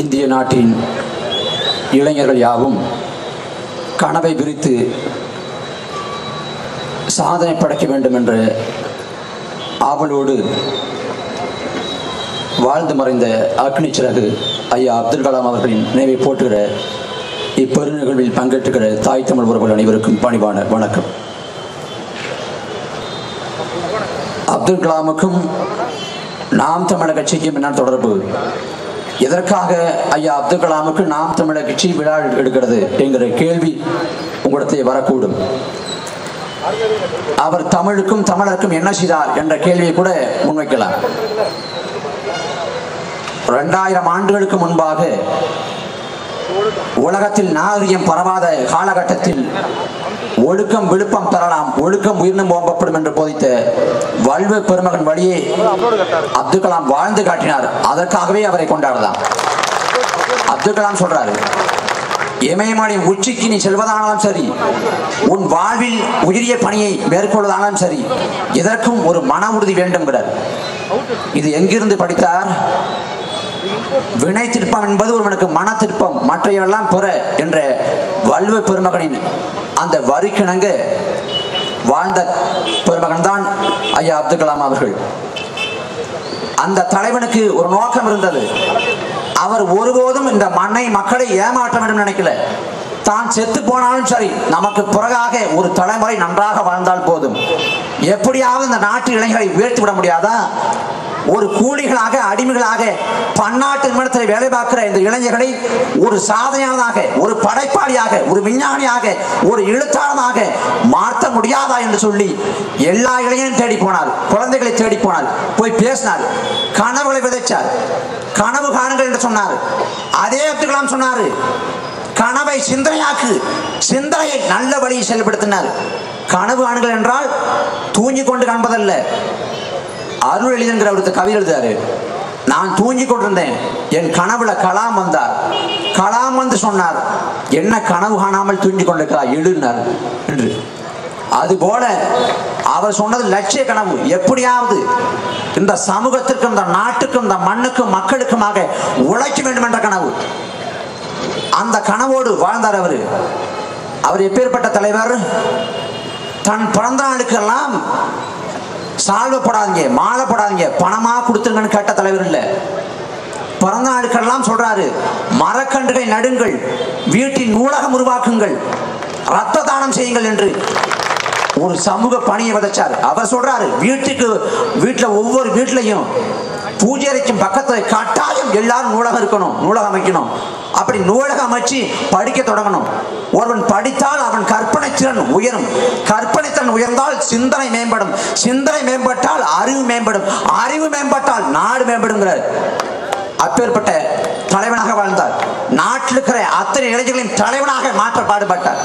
இந்திய நாட்டின் இளைஞர்கள் யாவும் கனவை விரித்து சாதனை படைக்க வேண்டும் என்ற ஆவலோடு வாழ்ந்து மறைந்த அக்னி சிறகு ஐயா அப்துல் கலாம் அவர்களின் நினைவை போற்றுகிற இப்பெருநிகழ்வில் பங்கேற்றுகிற தாய் தமிழ் உறவுகள் அனைவருக்கும் பணிவான வணக்கம் அப்துல் கலாமுக்கும் நாம் தமிழர் கட்சிக்கும் என்ன தொடர்பு எதற்காக ஐயா அப்துல் கலாமுக்கு நாம் தமிழர் கட்சி விழா எடுக்கிறது என்கிற கேள்வி உங்களிடத்தில் வரக்கூடும் அவர் தமிழுக்கும் தமிழருக்கும் என்ன செய்தார் என்ற கேள்வியை கூட முன்வைக்கலாம் இரண்டாயிரம் ஆண்டுகளுக்கு முன்பாக உலகத்தில் நாகரிகம் பரவாத காலகட்டத்தில் ஒழுக்கம் விழுப்பம் தரலாம் ஒழுக்கம் உயிரினம் ஓம்பப்படும் என்று போதித்த வல்வ பெருமகன் வழியே அப்துல் கலாம் வாழ்ந்து காட்டினார் அதற்காகவே அவரை கொண்டாடலாம் அப்துல் கலாம் சொல்றாரு இமயமலையின் உச்சிக்கு நீ செல்வதானாலும் சரி உன் வாழ்வில் உயரிய பணியை மேற்கொள்வதானாலும் சரி இதற்கும் ஒரு மன உறுதி வேண்டும்ங்கிறார் இது எங்கிருந்து படித்தார் வினை திருப்பம் என்பது ஒருவனுக்கு மன திருப்பம் மற்றையெல்லாம் பெற என்ற வல்வ பெருமகனின் அந்த வரிக்கிணங்க வாழ்ந்த பெருமகன் தான் ஐயா அப்துல் கலாம் அவர்கள் அந்த தலைவனுக்கு ஒரு நோக்கம் இருந்தது அவர் ஒருபோதும் இந்த மண்ணை மக்களை ஏமாற்ற வேண்டும் நினைக்கல தான் செத்து போனாலும் சரி நமக்கு பிறகாக ஒரு தலைமுறை நன்றாக வாழ்ந்தால் போதும் எப்படியாவது இந்த நாட்டு இளைஞர்களை உயர்த்தி விட முடியாதா ஒரு கூலிகளாக அடிமைகளாக பன்னாட்டு நிறுவனத்தில் வேலை பார்க்கிற இந்த இளைஞர்களை ஒரு சாதனையாளனாக ஒரு படைப்பாளியாக ஒரு விஞ்ஞானியாக ஒரு எழுத்தாளனாக மாற்ற முடியாதா என்று சொல்லி எல்லா இளைஞரும் தேடி போனார் குழந்தைகளை தேடி போனார் போய் பேசினார் கனவுகளை விதைச்சார் கனவு காணுங்கள் என்று சொன்னார் அதே அப்துல் கலாம் சொன்னார் கனவை சிந்தனையாக்கு சிந்தனையை நல்ல வழியை செயல்படுத்தினார் கனவு காணுங்கள் என்றால் தூங்கி கொண்டு காண்பதல்ல அருள் எளிதன்கிற ஒருத்தர் கவி எழுதாரு நான் தூங்கி கொண்டிருந்தேன் என் கனவுல கலாம் வந்தார் கலாம் வந்து சொன்னார் என்ன கனவு காணாமல் தூங்கி கொண்டிருக்கிறார் எழுதினார் என்று அதுபோல அவர் சொன்னது லட்சிய கனவு எப்படியாவது இந்த சமூகத்திற்கும் இந்த நாட்டுக்கும் இந்த மண்ணுக்கும் மக்களுக்குமாக உழைக்க வேண்டும் என்ற கனவு அந்த கனவோடு வாழ்ந்தார் அவர் அவர் எப்பேற்பட்ட தலைவர் தன் பிறந்த நாளுக்கெல்லாம் சால்வை போடாதீங்க மாலை போடாதீங்க பணமா கொடுத்துருங்கன்னு கேட்ட தலைவர் இல்லை பிறந்த நாளுக்கெல்லாம் சொல்றாரு மரக்கன்றுகளை நடுங்கள் வீட்டின் நூலகம் உருவாக்குங்கள் ரத்த தானம் செய்யுங்கள் என்று ஒரு சமூக பணியை விதைச்சார் அவர் சொல்றாரு வீட்டுக்கு வீட்டுல ஒவ்வொரு வீட்லையும் பூஜை அறைக்கும் பக்கத்துல கட்டாயம் எல்லாரும் நூலகம் இருக்கணும் நூலகம் அமைக்கணும் அப்படி நூலகம் அமைச்சு படிக்க தொடங்கணும் ஒருவன் படித்தால் அவன் கற்பனை திறன் உயரும் கற்பனை திறன் உயர்ந்தால் சிந்தனை மேம்படும் சிந்தனை மேம்பட்டால் அறிவு மேம்படும் அறிவு மேம்பட்டால் நாடு மேம்படுங்கிறார் அப்பேற்பட்ட தலைவனாக வாழ்ந்தார் நாட்டில் இருக்கிற அத்தனை இளைஞர்களின் தலைவனாக மாற்ற பாடுபட்டார்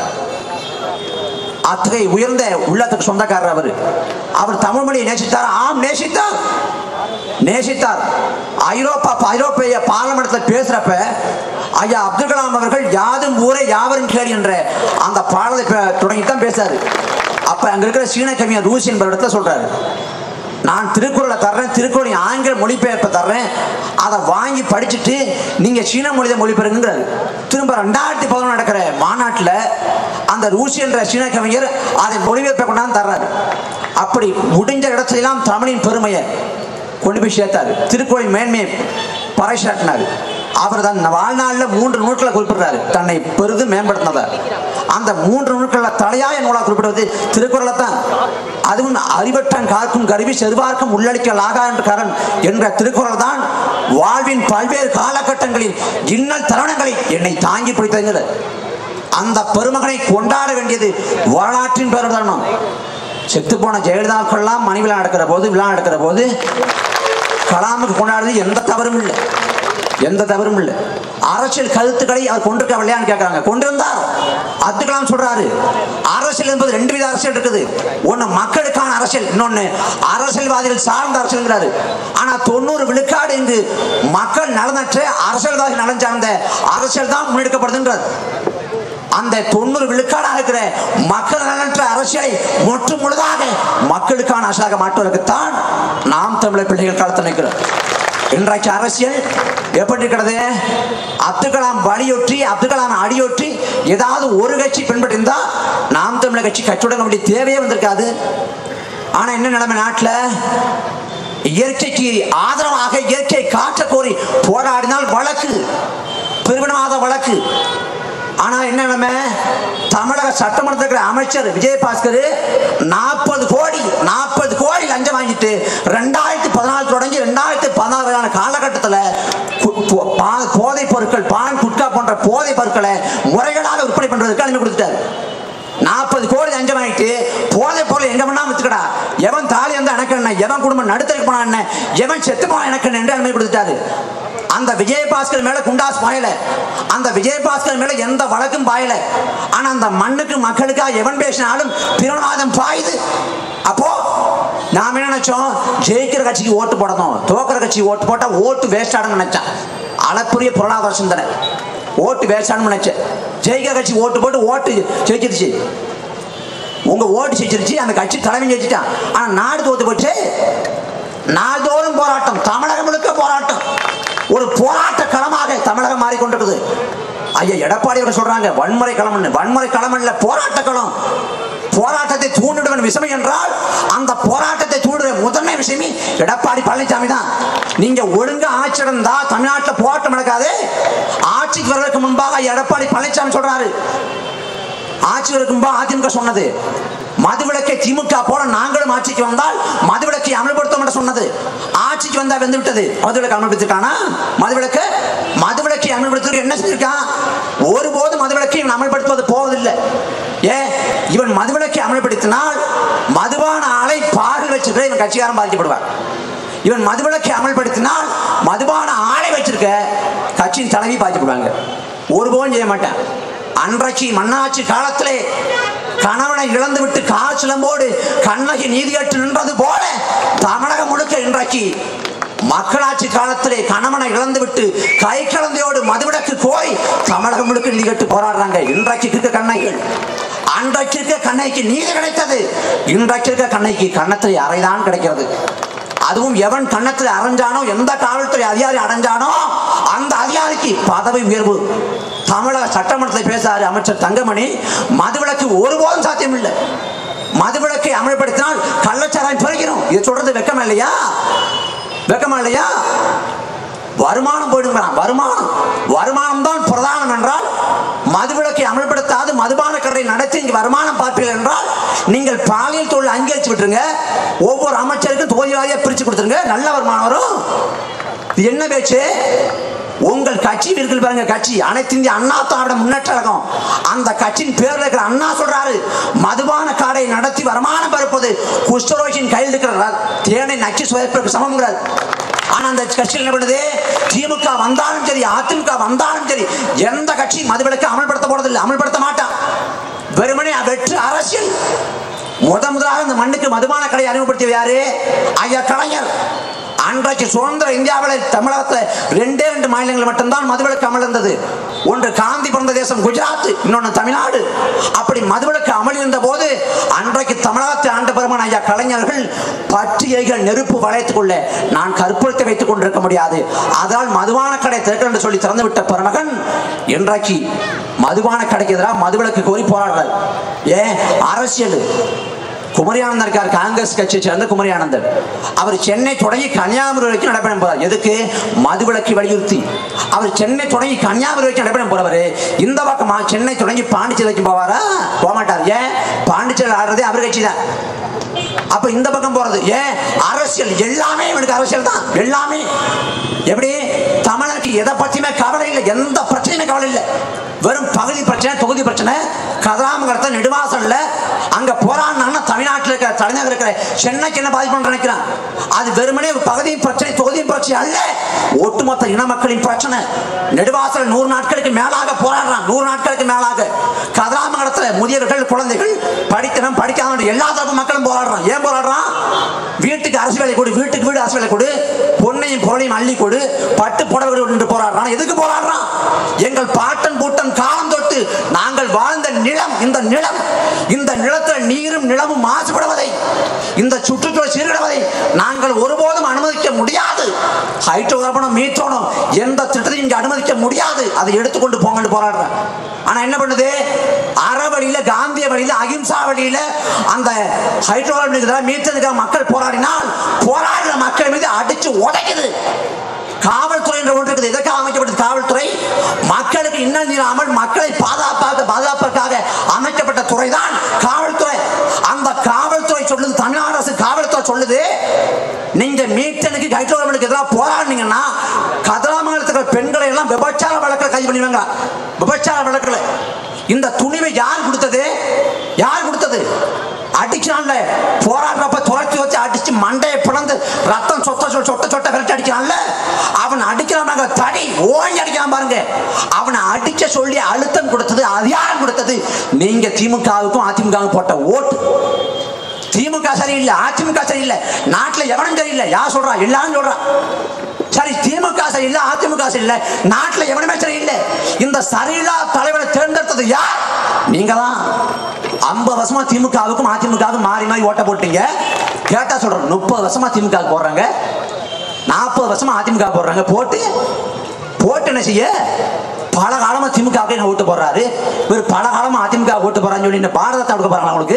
அத்தகைய உயர்ந்த உள்ளத்துக்கு சொந்தக்காரர் அவர் அவர் தமிழ் மொழியை நேசித்தார் ஆம் நேசித்தார் நேசித்தார் ஐரோப்பா ஐரோப்பிய பார்லமெண்ட்ல பேசுறப்ப ஐயா அப்துல் கலாம் அவர்கள் யாதும் ஊரே யாவரும் கேள் என்ற அந்த பாடலை தொடங்கி தான் பேசாரு அப்ப அங்க இருக்கிற சீன கவிஞர் ரூசி என்பவர் இடத்துல சொல்றாரு நான் திருக்குறளை தர்றேன் திருக்குறளின் ஆங்கில மொழிபெயர்ப்பை தர்றேன் அதை வாங்கி படிச்சுட்டு நீங்க சீன மொழியை மொழிபெயர்ங்கிறாரு திரும்ப ரெண்டாயிரத்தி பதினொன்று நடக்கிற மாநாட்டில் அந்த ரூசி என்ற சீன கவிஞர் அதை மொழிபெயர்ப்பை கொண்டாந்து தர்றாரு அப்படி முடிஞ்ச இடத்துலலாம் தமிழின் பெருமையை கொண்டு போய் சேர்த்தாரு திருக்குறளின் மேன்மையை பறைசாட்டினார் அவர் தன் வாழ்நாளில் மூன்று நூல்களை குறிப்பிடுறாரு தன்னை பெரிதும் மேம்படுத்தினதார் அந்த மூன்று நூல்களில் தலையாய நூலாக குறிப்பிடுவது திருக்குறளை தான் அதுவும் அறிவற்றான் காக்கும் கருவி செருவார்க்கும் உள்ளளிக்கலாகா என்ற கரண் என்ற திருக்குறள் தான் வாழ்வின் பல்வேறு காலகட்டங்களில் இன்னல் தருணங்களை என்னை தாங்கி பிடித்ததுங்கிற அந்த பெருமகனை கொண்டாட வேண்டியது வரலாற்றின் பெரும் தருணம் செத்து போன ஜெயலலிதாக்கெல்லாம் மணி விழா நடக்கிற போது விழா நடக்கிற போது கலாமுக்கு கொண்டாடுறது எந்த தவறும் இல்லை எந்த தவறும் இல்லை அரசியல் கருத்துக்களை அவர் கொண்டிருக்கவில்லையான்னு கேட்கறாங்க கொண்டிருந்தார் அப்துல் கலாம் சொல்றாரு அரசியல் என்பது ரெண்டு வித அரசியல் இருக்குது ஒன்னு மக்களுக்கான அரசியல் இன்னொன்னு அரசியல்வாதிகள் சார்ந்த அரசியல்ங்கிறாரு ஆனா தொண்ணூறு விழுக்காடு இங்கு மக்கள் நலனற்ற அரசியல்வாதி நலன் சார்ந்த அரசியல் தான் முன்னெடுக்கப்படுதுன்றார் அந்த தொண்ணூறு விழுக்காடாக இருக்கிற மக்கள் நலனற்ற அரசியலை முற்று முழுதாக மக்களுக்கான அரசாக மாற்றுவதற்குத்தான் நாம் தமிழர் பிள்ளைகள் காலத்தில் நிற்கிறோம் இன்றைக்கு அரசியல் எப்படி இருக்கிறது அப்துல் கலாம் வழியொற்றி அப்துல் கலாம் அடியொற்றி ஏதாவது ஒரு கட்சி பின்பற்றிருந்தா நாம் தமிழர் கட்சி கட்சியோட வேண்டிய தேவையே வந்திருக்காது ஆனா என்ன நிலைமை நாட்டுல இயற்கைக்கு ஆதரவாக இயற்கை காற்ற கோரி போராடினால் வழக்கு பிரிவினவாத வழக்கு ஆனா என்ன நிலைமை தமிழக சட்டமன்றத்தில் இருக்கிற அமைச்சர் விஜயபாஸ்கர் நாற்பது கோடி நாற்பது கோடி லஞ்சம் வாங்கிட்டு ரெண்டாயிரத்தி பதினாலு தொடங்கி ரெண்டாயிரத்தி பதினாறு காலகட்டத்தில் போதைப் பொருட்கள் பான் குட்கா போன்ற போதைப் பொருட்களை முறைகளாக விற்பனை பண்றதுக்கு அனுமதி கொடுத்துட்டாரு நாற்பது கோடி லஞ்சம் வாங்கிட்டு போதை பொருள் எங்க வேணா வித்துக்கடா எவன் தாலி வந்து எனக்கு என்ன எவன் குடும்பம் நடுத்தருக்கு போனா என்ன எவன் செத்து போனா எனக்கு என்ன என்று அனுமதி கொடுத்துட்டாரு அந்த விஜயபாஸ்கர் மேல குண்டாஸ் பாயல அந்த விஜயபாஸ்கர் மேல எந்த வழக்கும் பாயல ஆனா அந்த மண்ணுக்கு மக்களுக்காக எவன் பேசினாலும் பிறநாதம் பாயுது அப்போ நாம என்ன நினைச்சோம் ஜெயிக்கிற கட்சிக்கு ஓட்டு போடணும் தோக்கிற கட்சிக்கு ஓட்டு போட்டா ஓட்டு வேஸ்ட் ஆடும் நினைச்சான் அளப்புரிய பொருளாதார சிந்தனை ஓட்டு வேஸ்டானு நினைச்சேன் ஜெயிக்கிற கட்சி ஓட்டு போட்டு ஓட்டு ஜெயிச்சிருச்சு உங்க ஓட்டு ஜெயிச்சிருச்சு அந்த கட்சி தலைமை ஜெயிச்சிட்டான் ஆனா நாடு தோத்து போச்சு நாள்தோறும் போராட்டம் தமிழகம் முழுக்க போராட்டம் ஒரு போராட்ட களமாக தமிழகம் மாறிக்கொண்டிருக்குது ஐயா எடப்பாடி அவர்கள் சொல்றாங்க வன்முறை களம் வன்முறை களம் இல்ல போராட்ட களம் போராட்டத்தை தூண்டிடுவன் விஷயம் என்றால் அந்த போராட்டத்தை தூண்டுற முதன்மை விஷயமே எடப்பாடி பழனிசாமி தான் நீங்க ஒழுங்கா ஆட்சி இருந்தா தமிழ்நாட்டில் போராட்டம் நடக்காது ஆட்சிக்கு வருவதற்கு முன்பாக எடப்பாடி பழனிசாமி சொல்றாரு ஆட்சி வருக்கும் அதிமுக சொன்னது மதுவிலக்கை திமுக போல நாங்களும் ஆட்சிக்கு வந்தால் மதுவிலக்கை அமல்படுத்தும் என்று சொன்னது ஆட்சிக்கு வந்தா வந்து விட்டது மதுவிலக்கு அமல்படுத்திருக்கானா மதுவிலக்கு மதுவிலக்கை அமல்படுத்துவதற்கு என்ன செஞ்சிருக்கான் ஒருபோதும் மதுவிலக்கை இவன் அமல்படுத்துவது போவதில்லை ஏ இவன் மதுவிலக்கை அமல்படுத்தினால் மதுபான ஆலை பாரில் வச்சிருக்கிற இவன் கட்சிக்காரன் பாதிக்கப்படுவார் இவன் மதுவிலக்கை அமல்படுத்தினால் மதுபான ஆலை வச்சிருக்க கட்சியின் தலைவி பாதிக்கப்படுவாங்க ஒருபோதும் செய்ய மாட்டேன் அன்றைக்கு மன்னாட்சி காலத்திலே கணவனை இழந்துவிட்டு காய்ச்சலம்போடு கண்ணகி நீதியற்று நின்றது போல தமிழகம் முழுக்க இன்றைக்கு மக்களாட்சி காலத்திலே கணவனை இழந்துவிட்டு கை கலந்தையோடு மதுவிடக்கு போய் தமிழகம் முழுக்க நீதி கட்டு போராடுறாங்க இன்றைக்கு இருக்க கண்ணகிகள் அன்றைக்கு இருக்க கண்ணைக்கு நீதி கிடைத்தது இன்றைக்கு இருக்க கண்ணைக்கு கண்ணத்திலே அறைதான் கிடைக்கிறது அதுவும் எவன் கண்ணத்தில் அரைஞ்சானோ எந்த காவல்துறை அதிகாரி அடைஞ்சானோ அந்த அதிகாரிக்கு பதவி உயர்வு தமிழக சட்டமன்றத்தில் பேசாரு அமைச்சர் தங்கமணி மதுவிலக்கு ஒருபோதும் சாத்தியம் இல்லை மதுவிலக்கை அமல்படுத்தினால் கள்ளச்சாராயம் பிறக்கிறோம் இது சொல்றது வெக்கமா இல்லையா வெக்கமா இல்லையா வருமானம் போயிடுங்கிறான் வருமானம் வருமானம் தான் பிரதானம் என்றால் மதுவிலக்கை அமல்படுத்தாது மதுபான கடை நடத்தி இங்கு வருமானம் பார்ப்பீர்கள் என்றால் நீங்கள் பாலியல் தொழில் அங்கீகரிச்சு விட்டுருங்க ஒவ்வொரு அமைச்சருக்கும் தொகுதி வாரியா பிரிச்சு கொடுத்துருங்க நல்ல வருமானம் வரும் இது என்ன பேச்சு உங்கள் கட்சி இருக்கு பாருங்க கட்சி அனைத்து இந்திய அண்ணா திராவிட முன்னேற்ற கழகம் அந்த கட்சியின் பேர்ல இருக்கிற அண்ணா சொல்றாரு மதுபான காடை நடத்தி வருமானம் பரப்புவது குஷ்டரோகியின் கையில் இருக்கிற ர- தேனை நச்சு சுவைப்பிற்கு சமம்ங்கிறார் ஆனா அந்த கட்சியில் என்ன பண்ணுது திமுக வந்தாலும் சரி அதிமுக வந்தாலும் சரி எந்த கட்சி மதுவிலக்கு அமல்படுத்த போறதில்லை அமல்படுத்த மாட்டான் வெறுமனே வெற்று அரசியல் முத முதலாக இந்த மண்ணுக்கு மதுபான கடை அறிமுகப்படுத்தியவர் யாரு ஐயா கலைஞர் அன்றைக்கு சுதந்திர இந்தியாவில் தமிழகத்தில் ரெண்டே ரெண்டு மாநிலங்கள் மட்டும்தான் மதுவிலக்கு அமல் இருந்தது ஒன்று காந்தி பிறந்த தேசம் குஜராத் இன்னொன்று தமிழ்நாடு அப்படி மதுவிலக்கு அமல் இருந்த போது அன்றைக்கு தமிழகத்தை ஆண்ட பெருமான் ஐயா கலைஞர்கள் பற்றியைகள் நெருப்பு வளையத்துக்குள்ள நான் கற்பழித்து வைத்துக் கொண்டிருக்க முடியாது அதனால் மதுபான கடை திறக்க என்று சொல்லி திறந்து விட்ட பெருமகன் இன்றைக்கு மதுபான கடைக்கு எதிராக மதுவிலக்கு கோரி போராடுறார் ஏன் அரசியல் குமரியானந்தர் இருக்கார் காங்கிரஸ் கட்சியை சேர்ந்த குமரியானந்தர் அவர் சென்னை தொடங்கி கன்னியாகுமரி வரைக்கும் நடைபெறும் போறார் எதுக்கு மதுவிலக்கு வலியுறுத்தி அவர் சென்னை தொடங்கி கன்னியாகுமரி வரைக்கும் நடைபெறும் போறவர் இந்த பக்கமா சென்னை தொடங்கி பாண்டிச்சேரி வரைக்கும் போவாரா போக மாட்டார் ஏன் பாண்டிச்சேரி ஆடுறதே அவர் கட்சி தான் அப்ப இந்த பக்கம் போறது ஏன் அரசியல் எல்லாமே இவனுக்கு அரசியல் தான் எல்லாமே எப்படி தமிழனுக்கு எதை பத்தியுமே கவலை இல்லை எந்த பிரச்சனையுமே கவலை இல்லை வெறும் பகுதி பிரச்சனை தொகுதி பிரச்சனை கதிராமங்கலத்தை நெடுவாசல்ல அங்க போராடினாங்கன்னா தமிழ்நாட்டில் இருக்கிற தலைநகர் இருக்கிற சென்னைக்கு என்ன பாதிப்பு நினைக்கிறான் அது வெறுமனே பகுதியின் பிரச்சனை தொகுதியின் பிரச்சனை அல்ல ஒட்டுமொத்த இன மக்களின் பிரச்சனை நெடுவாசல் நூறு நாட்களுக்கு மேலாக போராடுறான் நூறு நாட்களுக்கு மேலாக கதிராமங்கலத்துல முதியவர்கள் குழந்தைகள் படிக்கணும் படிக்காத எல்லா தரப்பு மக்களும் போராடுறான் ஏன் போராடுறான் வீட்டுக்கு அரசு வேலை கொடு வீட்டுக்கு வீடு அரசு வேலை கொடு பொன்னையும் பொருளையும் அள்ளி கொடு பட்டு புடவைகள் என்று போராடுறான் எதுக்கு போராடுறான் எங்கள் பாட்டன் பூட்டன் காலம் தொட்டு நாங்கள் வாழ்ந்த நிலம் இந்த நிலம் இந்த நிலத்தில் நீரும் நிலமும் மாசுபடுவதை இந்த சுற்றுச்சூழல் சீர்கிடுவதை நாங்கள் ஒருபோதும் அனுமதிக்க முடியாது ஹைட்ரோ கார்பனும் மீத்தோனும் எந்த திட்டத்தையும் இங்க அனுமதிக்க முடியாது அதை எடுத்துக்கொண்டு போங்கன்னு போராடுறேன் ஆனா என்ன பண்ணுது அற வழியில காந்திய வழியில அகிம்சா வழியில அந்த ஹைட்ரோ கார்பன் மீத்தனுக்காக மக்கள் போராடினால் போராடுற மக்கள் மீது அடிச்சு உதைக்குது காவல்துறை என்ற ஒன்று இருக்குது எதற்காக அமைக்கப்பட்டது காவல்துறை மக்களுக்கு இன்னும் இல்லாமல் மக்களை பாதுகாப்பாக பாதுகாப்பதற்காக அமைக்கப்பட்ட துறை தான் காவல்துறை அந்த காவல்துறை சொல்லுது தமிழ்நாடு அரசு காவல்துறை சொல்லுது நீங்க மீட்டனுக்கு ஹைட்ரோகார்பனுக்கு எதிராக போராடினீங்கன்னா கதிராமங்கலத்துக்கு பெண்களை எல்லாம் விபச்சார வழக்கில் கைது பண்ணிடுவாங்க விபச்சார வழக்கில் இந்த துணிவை யார் கொடுத்தது யார் கொடுத்தது அடிக்கிறான்ல போராடுறப்ப துரத்தி வச்சு அடிச்சு மண்டையை பிளந்து ரத்தம் சொத்த சொட்ட சொட்ட சொட்ட விரட்டி அடிக்கிறான்ல அவன் அடிக்கிறான் தடி ஓங்கி அடிக்கிறான் பாருங்க அவனை அடிக்க சொல்லி அழுத்தம் கொடுத்தது அது யார் கொடுத்தது நீங்க திமுகவுக்கும் அதிமுகவுக்கும் போட்ட ஓட்டு திமுக சரியில்லை அதிமுக சரியில்லை நாட்டுல எவனும் சரியில்லை யார் சொல்றா எல்லாரும் சொல்றா சரி திமுக சரியில்லை அதிமுக சரியில்லை நாட்டுல எவனுமே சரியில்லை இந்த சரியில்லா தலைவரை தேர்ந்தெடுத்தது யார் நீங்க தான் ஐம்பது வருஷமா திமுகவுக்கும் அதிமுகவுக்கும் மாறி மாறி ஓட்ட போட்டீங்க கேட்டா சொல்றேன் முப்பது வருஷமா திமுக போடுறாங்க நாற்பது வருஷமா அதிமுக போடுறாங்க போட்டு போட்டு என்ன செய்ய பல காலமா திமுக நான் ஓட்டு போடுறாரு இவர் பல காலமா அதிமுக ஓட்டு போறான்னு சொல்லி இந்த பாரதத்தை கொடுக்க போறாங்களா உங்களுக்கு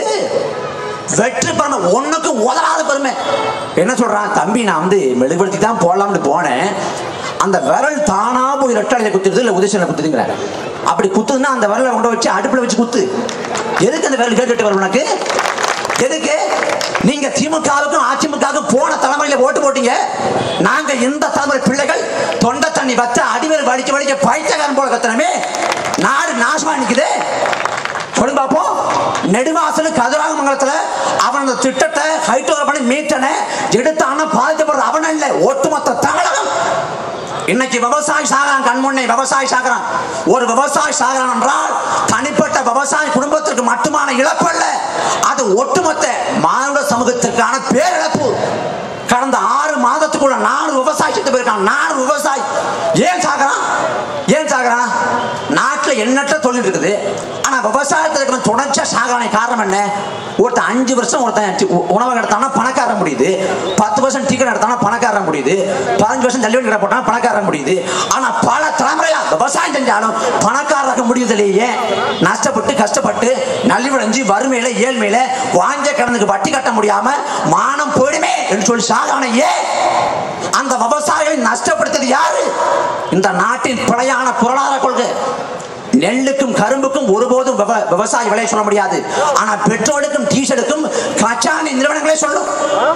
வெற்றி பெருமை ஒண்ணுக்கு உதறாத பெருமை என்ன சொல்றான் தம்பி நான் வந்து மெழுகுபடுத்தி தான் போடலாம்னு போனேன் அந்த விரல் தானா போய் ரெட்டாளையில குத்துறது இல்ல உதயசனில் குத்துதுங்கிறார் அப்படி குத்துதுன்னா அந்த விரலை கொண்டு வச்சு அடுப்புல வச்சு குத்து எதுக்கு அந்த விரல் கேட்டுட்டு வரும் உனக்கு எதுக்கு நீங்க திமுகவுக்கும் அதிமுகவுக்கும் போன தலைமுறையில ஓட்டு போட்டீங்க நாங்க இந்த தலைமுறை பிள்ளைகள் தொண்டை தண்ணி வச்ச அடிவேல் வலிக்க வலிக்க பைத்தியக்காரன் போல கத்தனமே நாடு நாசமா நிக்குது சொல்லுங்க பாப்போம் நெடுவாசல் கதிராகமங்கலத்துல அவன் அந்த திட்டத்தை ஹைட்ரோ பண்ணி மீட்டனை எடுத்தான பாதிக்கப்படுற அவன் இல்ல ஒட்டுமொத்த தமிழகம் இன்னைக்கு விவசாயி சாகிறான் கண்முன்னே விவசாயி சாகிறான் ஒரு விவசாயி சாகிறான் என்றால் தனிப்பட்ட விவசாய குடும்பத்திற்கு மட்டுமான இழப்பு அல்ல அது ஒட்டுமொத்த மானுட சமூகத்திற்கான பேரிழப்பு கடந்த ஆறு மாதத்துக்குள்ள நாலு விவசாயி செத்து போயிருக்கான் நாலு விவசாயி ஏன் சாகிறான் ஏன் சாகிறான் நாட்டுல எண்ணற்ற தொழில் இருக்குது ஆனா விவசாயத்தில் இருக்கிற தொடர்ச்சியா சாகிறான காரணம் என்ன ஒருத்தன் அஞ்சு வருஷம் ஒருத்தன் டி- உ- உணவகம் எடுத்தானா பணக்காரன் முடியுது பத்து வருஷம் டிக்கெட் எடுத்தானா பணக்காரன் முடியுது பதினஞ்சு வருஷம் தள்ளுவண்டி கடை போட்டானா பணக்காரன் முடியுது ஆனா பல தலைமுறையா விவசாயம் செஞ்சாலும் பணக்காரராக முடியுதில்லையே நஷ்டப்பட்டு கஷ்டப்பட்டு நலிவடைஞ்சு வறுமையில ஏழ்மையில வாஞ்ச கடனுக்கு வட்டி கட்ட முடியாம மானம் போயிடுமே என்று சொல்லி சாகான ஏன் அந்த விவசாயிகளை நஷ்டப்படுத்தியது யாரு இந்த நாட்டின் பிழையான பொருளாதார கொள்கை நெல்லுக்கும் கரும்புக்கும் ஒருபோதும் விவ- விவசாய விலை சொல்ல முடியாது ஆனா பெட்ரோலுக்கும் டீசலுக்கும் கச்சானி நிறுவனங்களே சொல்லும்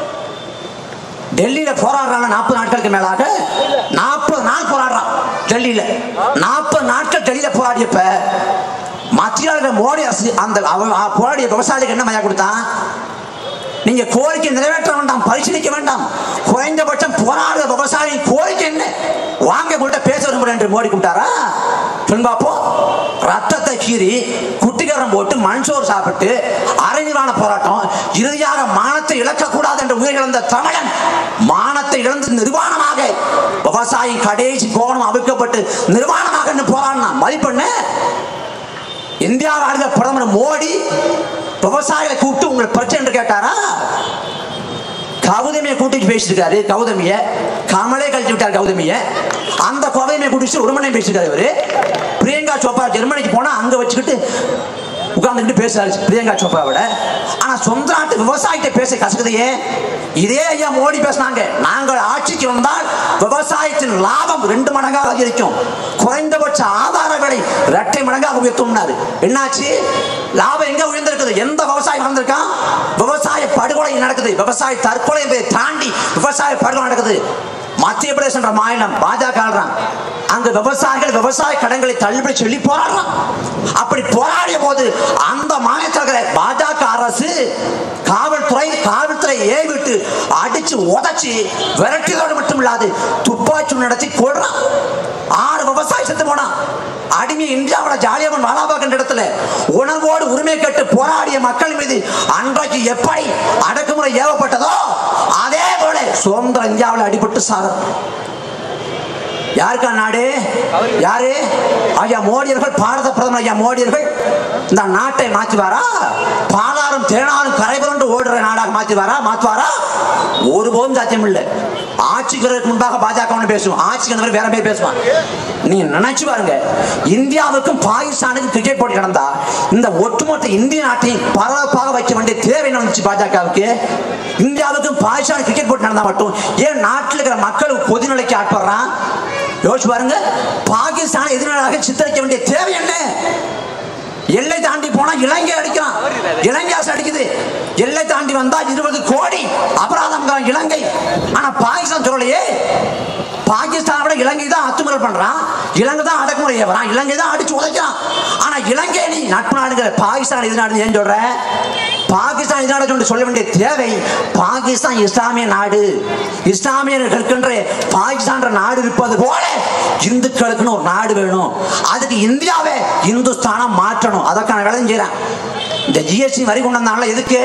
டெல்லியில போராடுறாங்க நாற்பது நாட்களுக்கு மேலாக நாற்பது நாள் போராடுறான் டெல்லியில நாற்பது நாட்கள் டெல்லியில போராடியப்ப மத்திய அரசு மோடி அரசு அந்த அவ- அவ போராடிய விவசாயிகளுக்கு என்ன மையா கொடுத்தான் நீங்க கோரிக்கை நிறைவேற்ற வேண்டாம் பரிசீலிக்க வேண்டாம் குறைந்தபட்சம் போராடுற விவசாயி கோரிக்கை என்ன வாங்க கூட பேச விரும்புறேன் என்று மோடி கூப்பிட்டாரா சொல்லு பாப்போம் ரத்தத்தை கீறி குட்டிகரம் போட்டு மண்சோறு சாப்பிட்டு அரைநிவான போராட்டம் இறுதியாக மானத்தை இழக்கக்கூடாது என்ற உயிர் இழந்த தமிழன் மானத்தை இழந்து நிர்வாணமாக விவசாயி கடைசி கோணம் அவிழ்க்கப்பட்டு நிர்வாணமாக நின்னு போராடினான் மதிப்பெண்ண இந்தியா ஆளுக பிரதமர் மோடி விவசாயிகளை கூப்பிட்டு உங்களுக்கு பிரச்சனை என்று கேட்டாரா கௌதமியை கூட்டிட்டு பேசியிருக்காரு கௌதமிய கமலே கழிச்சு விட்டார் கௌதமிய அந்த கௌதமியை கூட்டிட்டு ஒரு மணி பேசியிருக்காரு இவரு பிரியங்கா சோப்ரா ஜெர்மனிக்கு போனா அங்க வச்சுக்கிட்டு உட்கார்ந்துக்கிட்டு பேசுறாரு பிரியங்கா சோப்ராவோட ஆனா சொந்த நாட்டு விவசாயிகிட்ட பேச கசக்குதையே இதே ஐயா மோடி பேசினாங்க நாங்கள் ஆட்சிக்கு வந்தால் விவசாயத்தின் லாபம் ரெண்டு மடங்காக அதிகரிக்கும் குறைந்தபட்ச ஆதார விலை இரட்டை மடங்காக உயர்த்தும்னாரு என்னாச்சு லாபம் எங்க உயர்ந்திருக்குது எந்த விவசாயி வந்திருக்கான் விவசாய படுகொலை நடக்குது விவசாய தற்கொலை என்பதை தாண்டி விவசாய படுகொலை நடக்குது மத்திய பிரதேச என்ற மாநிலம் பாஜக ஆள்றான் அங்க விவசாயிகள் விவசாய கடன்களை தள்ளுபடி சொல்லி போராடுறான் அப்படி போராடிய போது அந்த மாநிலத்தில் இருக்கிற பாஜக அரசு காவல்துறை காவல்துறை ஏவிட்டு அடிச்சு உதைச்சு விரட்டியதோடு மட்டும் இல்லாது துப்பாக்கி நடத்தி கொள்றான் ஆறு விவசாயி செத்து போனான் அடிமை இந்தியாவில் ஜாலியவன் வாலாபாக் என்ற இடத்துல உணர்வோடு உரிமை கேட்டு போராடிய மக்கள் மீது அன்றைக்கு எப்படி அடக்குமுறை ஏவப்பட்டதோ அதே போல சுதந்திர இந்தியாவில் அடிபட்டு சாக யாருக்கா நாடு யாரு ஐயா மோடியர்கள் பாரத பிரதமர் ஐயா மோடியர்கள் இந்த நாட்டை மாற்றுவாரா பாலாரும் தேனாரும் கரைபுரண்டு ஓடுற நாடாக மாற்றுவாரா மாற்றுவாரா ஒருபோதும் சாத்தியம் இல்லை ஆட்சிக்கு வருவதற்கு முன்பாக பாஜக ஒன்று பேசுவோம் ஆட்சிக்கு வந்தவர் வேற பேர் பேசுவான் நீங்க நினைச்சு பாருங்க இந்தியாவுக்கும் பாகிஸ்தானுக்கும் கிரிக்கெட் போட்டி நடந்தா இந்த ஒட்டுமொத்த இந்திய நாட்டையும் பரபரப்பாக வைக்க வேண்டிய தேவை என்ன வந்துச்சு பாஜகவுக்கு இந்தியாவுக்கும் பாகிஸ்தான் கிரிக்கெட் போட்டி நடந்தா மட்டும் ஏன் நாட்டில் இருக்கிற மக்களுக்கு பொதுநிலைக்கு ஆட்படுறான் யோசிச்சு பாருங்க பாகிஸ்தான் எதிராக சித்தரிக்க வேண்டிய தேவை என்ன எல்லை தாண்டி போனா இலங்கை அடிக்கிறான் இலங்கை அரசு அடிக்குது எல்லை தாண்டி வந்தா இருபது கோடி அபராதம் இலங்கை ஆனா பாகிஸ்தான் சொல்லலையே பாகிஸ்தான் விட இலங்கை தான் அத்துமுறை பண்றான் இலங்கை தான் அடக்குமுறை ஏவறான் இலங்கை தான் அடிச்சு உதைக்கிறான் ஆனா இலங்கை நீ நட்பு நாடுங்கிற பாகிஸ்தான் இது நாடு ஏன் சொல்ற பாகிஸ்தான் இது நாடு சொல்லி சொல்ல வேண்டிய தேவை பாகிஸ்தான் இஸ்லாமிய நாடு இஸ்லாமியர்கள் இருக்கின்ற பாகிஸ்தான் நாடு இருப்பது போல இந்துக்களுக்குன்னு ஒரு நாடு வேணும் அதுக்கு இந்தியாவை இந்துஸ்தானா மாற்றணும் அதற்கான வேலை செய்யறேன் இந்த ஜிஎஸ்டி வரி கொண்டு வந்தாங்களா எதுக்கு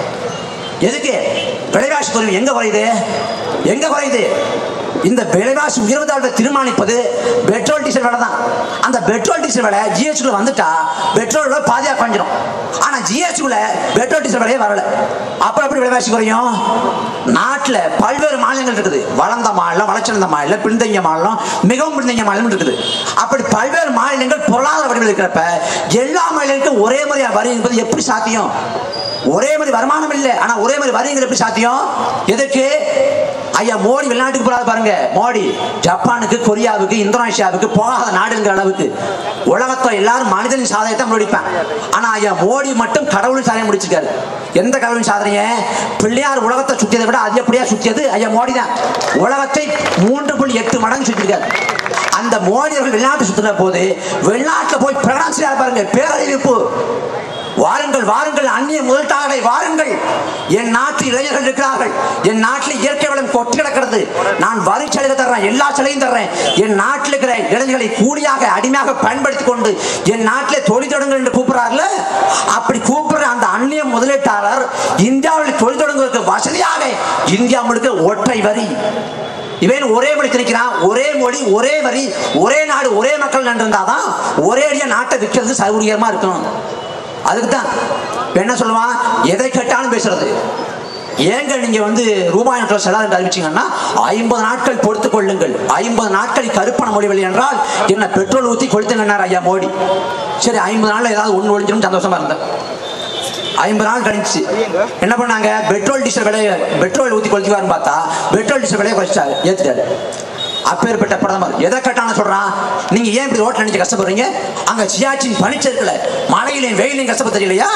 எதுக்கு விலைவாசி குறைவு எங்க குறையுது எங்க குறையுது இந்த விலைவாசி உயர்வதால் தீர்மானிப்பது பெட்ரோல் டீசல் விலை தான் அந்த பெட்ரோல் டீசல் விலை ஜிஎஸ்டிக்குள்ள வந்துட்டா பெட்ரோல் விலை பாதியா குறைஞ்சிரும் ஆனா ஜிஎஸ்டிக்குள்ள பெட்ரோல் டீசல் விலையே வரல அப்புறம் எப்படி விலைவாசி குறையும் நாட்டில் பல்வேறு மாநிலங்கள் இருக்குது வளர்ந்த மாநிலம் வளர்ச்சியடைந்த மாநிலம் பின்தங்கிய மாநிலம் மிகவும் பின்தங்கிய மாநிலம் இருக்குது அப்படி பல்வேறு மாநிலங்கள் பொருளாதார வடிவில் இருக்கிறப்ப எல்லா மாநிலங்களுக்கும் ஒரே மாதிரியா வரி என்பது எப்படி சாத்தியம் ஒரே மாதிரி வருமானம் இல்லை ஆனா ஒரே மாதிரி வரிங்கிறது எப்படி சாத்தியம் எதுக்கு ஐயா மோடி வெளிநாட்டுக்கு போறாரு பாருங்க மோடி ஜப்பானுக்கு கொரியாவுக்கு இந்தோனேஷியாவுக்கு போகாத நாடுங்கிற அளவுக்கு உலகத்தை எல்லாரும் மனிதனின் சாதனையை தான் முடிப்பேன் ஆனா ஐயா மோடி மட்டும் கடவுளின் சாதனை முடிச்சிருக்காரு எந்த கடவுளின் சாதனையை பிள்ளையார் உலகத்தை சுத்தியதை விட அதிகப்படியா சுத்தியது ஐயா மோடி தான் உலகத்தை மூன்று புள்ளி எட்டு மடங்கு சுத்திருக்காரு அந்த மோடி அவர்கள் வெளிநாட்டு சுத்தின போது வெளிநாட்டுல போய் பிரகடனம் செய்யார் பாருங்க பேரறிவிப்பு வாருங்கள் வாருங்கள் அந்நிய முதலீட்டாளரை வாருங்கள் என் நாட்டில் இளைஞர்கள் இருக்கிறார்கள் என் நாட்டில் இயற்கை வளம் கொட்டி கிடக்கிறது நான் வரி சலுகை தர்றேன் எல்லா சலுகையும் தர்றேன் என் நாட்டில் இருக்கிற இளைஞர்களை கூலியாக அடிமையாக பயன்படுத்தி கொண்டு என் நாட்டிலே தொழில் தொடங்குங்கள் என்று கூப்பிடுறாருல அப்படி கூப்பிடுற அந்த அந்நிய முதலீட்டாளர் இந்தியாவில் தொழில் தொடங்குவதற்கு வசதியாக இந்தியா முழுக்க ஒற்றை வரி இவன் ஒரே மொழி திணிக்கிறான் ஒரே மொழி ஒரே வரி ஒரே நாடு ஒரே மக்கள் இருந்தாதான் ஒரே அடியா நாட்டை விற்கிறது சௌகரியமா இருக்கும் அதுக்கு தான் இப்ப என்ன சொல்லுவான் எதை கேட்டாலும் பேசுறது ஏங்க நீங்க வந்து ரூபாய் நோட்டில் செல்லாது என்று அறிவிச்சீங்கன்னா ஐம்பது நாட்கள் பொறுத்துக் கொள்ளுங்கள் ஐம்பது நாட்கள் கருப்பண மொழிவெளி என்றால் என்ன பெட்ரோல் ஊற்றி கொளுத்துங்கன்னார் ஐயா மோடி சரி ஐம்பது நாள்ல ஏதாவது ஒன்று ஒழிஞ்சிடும் சந்தோஷமா இருந்தேன் ஐம்பது நாள் கழிச்சு என்ன பண்ணாங்க பெட்ரோல் டீசல் விலையை பெட்ரோல் ஊற்றி கொளுத்திவாருன்னு பார்த்தா பெட்ரோல் டீசல் விலையை குறைச்சிட்டாரு ஏற்றிட்டாரு அப்பேற்பட்ட பிரதமர் எதை கேட்டான்னு சொல்றான் நீங்க ஏன் இப்படி ரோட்ல நினைச்சு கஷ்டப்படுறீங்க அங்க சியாச்சின் பனிச்சருக்குல மழையிலையும் வெயிலையும் கஷ்டப்பட தெரியலையா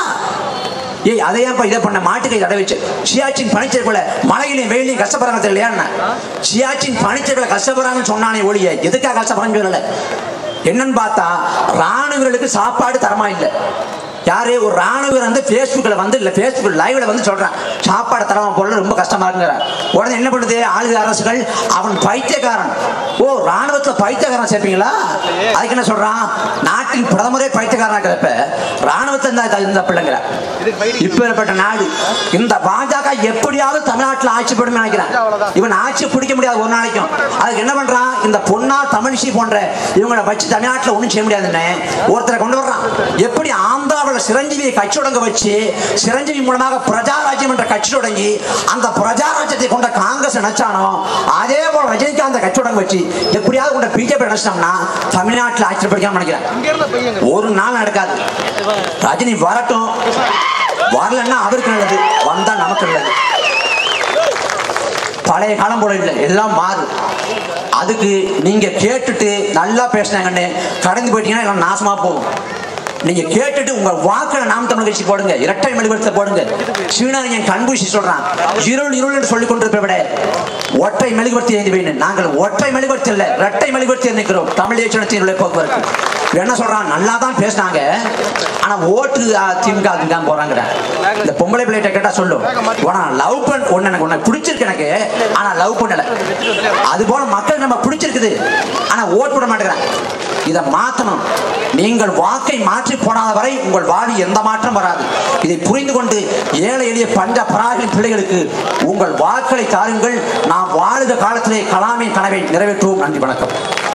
ஏய் அதை ஏன்ப்பா இதை பண்ண மாட்டுக்கை தடை வச்சு சியாச்சின் பனிச்சருக்குல மழையிலையும் வெயிலையும் கஷ்டப்படுறாங்க தெரியலையா என்ன சியாச்சின் பனிச்சருக்குல கஷ்டப்படுறாங்கன்னு சொன்னானே ஒழிய எதுக்காக கஷ்டப்படுறான்னு சொல்லல என்னன்னு பார்த்தா ராணுவர்களுக்கு சாப்பாடு தரமா இல்லை யாரு ஒரு ராணுவர் வந்து ஃபேஸ்புக்கில் வந்து இல்லை ஃபேஸ்புக் லைவ்ல வந்து சொல்றான் சாப்பாடு தரமா போல ரொம்ப கஷ்டமா இருக்குங்கிறான் உடனே என்ன பண்ணுது ஆளுக அரசுகள் அவன் பைத்தியக்காரன் ஓ ராணுவத்தில் பைத்தியக்காரன் சேர்ப்பீங்களா அதுக்கு என்ன சொல்றான் நாட்டின் பிரதமரே பைத்தியக்காரனா இருக்கிறப்ப ராணுவத்தில் இந்த இந்த பிள்ளைங்கிற இப்பேற்பட்ட நாடு இந்த பாஜக எப்படியாவது தமிழ்நாட்டில் ஆட்சி போடும் நினைக்கிறான் இவன் ஆட்சி பிடிக்க முடியாது ஒரு நாளைக்கும் அதுக்கு என்ன பண்றான் இந்த பொன்னா தமிழிசை போன்ற இவங்களை வச்சு தமிழ்நாட்டில் ஒன்றும் செய்ய முடியாதுன்னு ஒருத்தரை கொண்டு வர்றான் எப்படி ஆந்திராவில் சிரஞ்சீவியை கட்சி தொடங்க வச்சு சிரஞ்சீவி மூலமாக பிரஜாராஜ்யம் என்ற கட்சி தொடங்கி அந்த பிரஜாராஜ்யத்தை கொண்ட காங்கிரஸ் நினைச்சானோ அதே போல ரஜினிகாந்த் கட்சி தொடங்க வச்சு எப்படியாவது கொண்ட பிஜேபி நினைச்சிட்டோம்னா தமிழ்நாட்டில் ஆட்சி பிடிக்காம நினைக்கிறேன் ஒரு நாள் நடக்காது ரஜினி வரட்டும் வரலன்னா அவருக்கு நல்லது வந்தா நமக்கு நல்லது பழைய காலம் போல இல்லை எல்லாம் மாறும் அதுக்கு நீங்க கேட்டுட்டு நல்லா பேசினாங்கன்னு கடந்து போயிட்டீங்கன்னா எல்லாம் நாசமா போகும் நீங்க கேட்டுட்டு உங்க வாக்குல நாம் தமிழ் கட்சி போடுங்க இரட்டை மெழுகுவர்த்தத்தை போடுங்க சீனாரியன் கண்பூசி சொல்றான் இருள் இருள் என்று சொல்லிக் கொண்டிருப்பதை விட ஒற்றை மெழுகுவர்த்தி ஏந்தி வேணும் நாங்கள் ஒற்றை மெழுகுவர்த்தி இல்ல இரட்டை மெழுகுவர்த்தி நிற்கிறோம் தமிழ் தேசத்தினுடைய போக்குவரத்து என்ன சொல்றான் நல்லா தான் பேசினாங்க ஆனா ஓட்டு ஆ, திமுக அதுக்கு தான் போறாங்க இந்த பொம்பளை பிள்ளைகிட்ட கேட்டா சொல்லும் உன லவ் பண்ண ஒன்னு எனக்கு உன்னை பிடிச்சிருக்கு எனக்கு ஆனா லவ் பண்ணல அது போல மக்கள் நம்ம பிடிச்சிருக்குது ஆனா ஓட்டு போட மாட்டேங்கிறேன் இதை மாற்றணும் நீங்கள் வாக்கை மாற்றி போடாத வரை உங்கள் வாதி எந்த மாற்றம் வராது இதை புரிந்து கொண்டு ஏழை எளிய பஞ்ச பராகின் பிள்ளைகளுக்கு உங்கள் வாக்களை தாருங்கள் நாம் வாழுத காலத்திலே கலாமின் கனவை நிறைவேற்றுவோம் நன்றி வணக்கம்